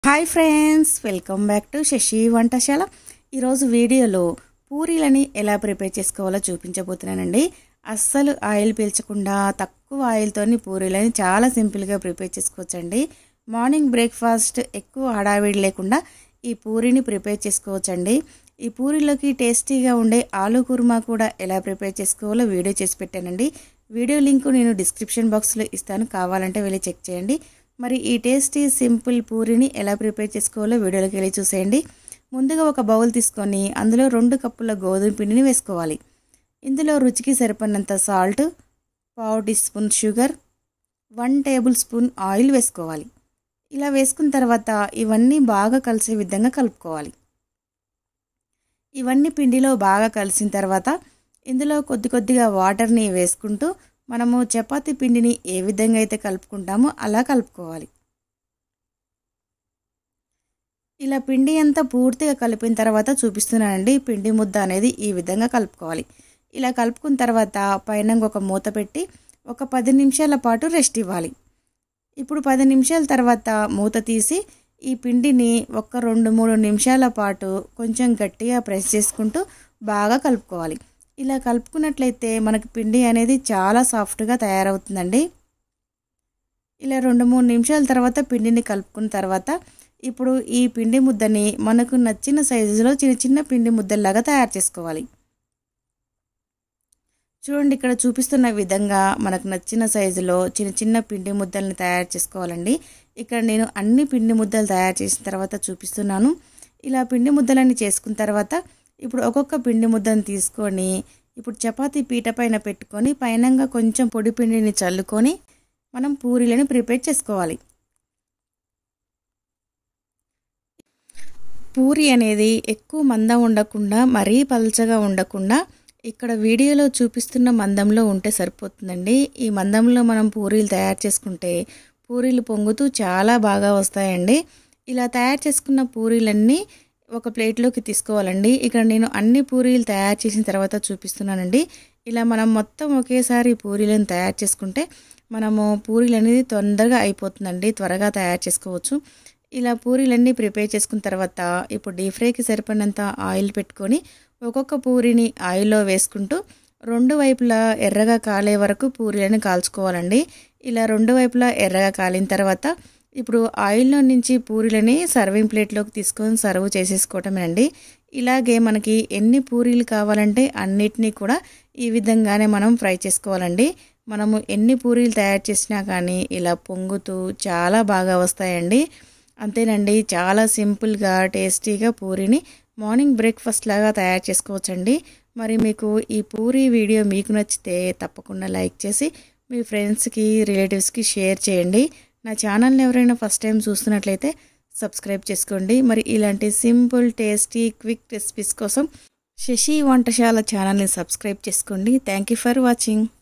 hi friends welcome back to Sasi వంటశాల ఈరోజు వీడియోలో పూరీలని ఎలా ప్రిపేర్ చేసుకోవాలో చూపించబోతున్నానండి అస్సలు ఆయిల్ పీల్చకుండా తక్కువ ఆయిల్తోని పూరీలని చాలా సింపుల్గా ప్రిపేర్ చేసుకోవచ్చండి మార్నింగ్ బ్రేక్ఫాస్ట్ ఎక్కువ హడావిడి లేకుండా ఈ పూరీని ప్రిపేర్ చేసుకోవచ్చండి ఈ పూరీలోకి టేస్టీగా ఉండే ఆలు కుర్మా కూడా ఎలా ప్రిపేర్ చేసుకోవాలో వీడియో చేసి పెట్టానండి వీడియో లింక్ నేను డిస్క్రిప్షన్ బాక్స్లో ఇస్తాను కావాలంటే వెళ్ళి చెక్ చేయండి మరి ఈ టేస్టీ సింపుల్ పూరిని ఎలా ప్రిపేర్ చేసుకోవాలో వీడియోలోకి వెళ్ళి చూసేయండి ముందుగా ఒక బౌల్ తీసుకొని అందులో రెండు కప్పుల గోధుమ పిండిని వేసుకోవాలి ఇందులో రుచికి సరిపడినంత సాల్ట్ పావు teaspoon sugar one tablespoon oil వేసుకోవాలి ఇలా వేసుకున్న తర్వాత ఇవన్నీ బాగా కలిసే విధంగా కలుపుకోవాలి ఇవన్నీ పిండిలో బాగా కలిసిన తర్వాత ఇందులో కొద్ది కొద్దిగా వాటర్ని వేసుకుంటూ మనము చపాతీ పిండిని ఏ విధంగా అయితే కలుపుకుంటామో అలా కలుపుకోవాలి ఇలా పిండి అంతా పూర్తిగా కలిపిన తర్వాత చూపిస్తున్నానండి పిండి ముద్ద అనేది ఈ విధంగా కలుపుకోవాలి ఇలా కలుపుకున్న తర్వాత పైన ఒక మూత పెట్టి ఒక పది నిమిషాల పాటు రెస్ట్ ఇవ్వాలి ఇప్పుడు పది నిమిషాల తర్వాత మూత తీసి ఈ పిండిని ఒక రెండు మూడు నిమిషాల పాటు కొంచెం గట్టిగా ప్రెస్ చేసుకుంటూ బాగా కలుపుకోవాలి ఇలా కలుపుకున్నట్లయితే మనకి పిండి అనేది చాలా సాఫ్ట్గా తయారవుతుందండి ఇలా రెండు మూడు నిమిషాల తర్వాత పిండిని కలుపుకున్న తర్వాత ఇప్పుడు ఈ పిండి ముద్దని మనకు నచ్చిన సైజులో చిన్న చిన్న పిండి ముద్దల్లాగా తయారు చేసుకోవాలి చూడండి ఇక్కడ చూపిస్తున్న విధంగా మనకు నచ్చిన సైజులో చిన్న చిన్న పిండి ముద్దల్ని తయారు చేసుకోవాలండి ఇక్కడ నేను అన్ని పిండి ముద్దలు తయారు చేసిన తర్వాత చూపిస్తున్నాను ఇలా పిండి ముద్దలన్నీ చేసుకున్న తర్వాత ఇప్పుడు ఒక్కొక్క పిండి ముద్దను తీసుకొని ఇప్పుడు చపాతీ పీట పైన పెట్టుకొని పైనంగా కొంచెం పొడి పిండిని చల్లుకొని మనం పూరీలను ప్రిపేర్ చేసుకోవాలి పూరి అనేది ఎక్కువ మందం ఉండకుండా మరీ పల్చగా ఉండకుండా ఇక్కడ వీడియోలో చూపిస్తున్న మందంలో ఉంటే సరిపోతుందండి ఈ మందంలో మనం పూరీలు తయారు చేసుకుంటే పూరీలు పొంగుతూ చాలా బాగా వస్తాయండి ఇలా తయారు చేసుకున్న పూరీలన్నీ ఒక ప్లేట్లోకి తీసుకోవాలండి ఇక్కడ నేను అన్ని పూరీలు తయారు చేసిన తర్వాత చూపిస్తున్నానండి ఇలా మనం మొత్తం ఒకేసారి పూరీలను తయారు చేసుకుంటే మనము పూరీలు అనేది తొందరగా అయిపోతుందండి త్వరగా తయారు చేసుకోవచ్చు ఇలా పూరీలన్నీ ప్రిపేర్ చేసుకున్న తర్వాత ఇప్పుడు డీప్ ఫ్రైకి సరిపడినంత ఆయిల్ పెట్టుకొని ఒక్కొక్క పూరిని ఆయిల్లో వేసుకుంటూ రెండు వైపులా ఎర్రగా కాలే వరకు పూరీలను కాల్చుకోవాలండి ఇలా రెండు వైపులా ఎర్రగా కాలిన తర్వాత ఇప్పుడు ఆయిల్లో నుంచి పూరీలని సర్వింగ్ ప్లేట్లోకి తీసుకొని సర్వ్ చేసేసుకోవటమేనండి ఇలాగే మనకి ఎన్ని పూరీలు కావాలంటే అన్నిటినీ కూడా ఈ విధంగానే మనం ఫ్రై చేసుకోవాలండి మనము ఎన్ని పూరీలు తయారు చేసినా కానీ ఇలా పొంగుతూ చాలా బాగా వస్తాయండి అంతేనండి చాలా సింపుల్గా టేస్టీగా పూరీని మార్నింగ్ బ్రేక్ఫాస్ట్ లాగా తయారు చేసుకోవచ్చండి మరి మీకు ఈ పూరీ వీడియో మీకు నచ్చితే తప్పకుండా లైక్ చేసి మీ ఫ్రెండ్స్కి రిలేటివ్స్కి షేర్ చేయండి నా ఛానల్ని ఎవరైనా ఫస్ట్ టైం చూస్తున్నట్లయితే సబ్స్క్రైబ్ చేసుకోండి మరి ఇలాంటి సింపుల్ టేస్టీ క్విక్ రెసిపీస్ కోసం శశి వంటశాల ఛానల్ని సబ్స్క్రైబ్ చేసుకోండి థ్యాంక్ యూ ఫర్ వాచింగ్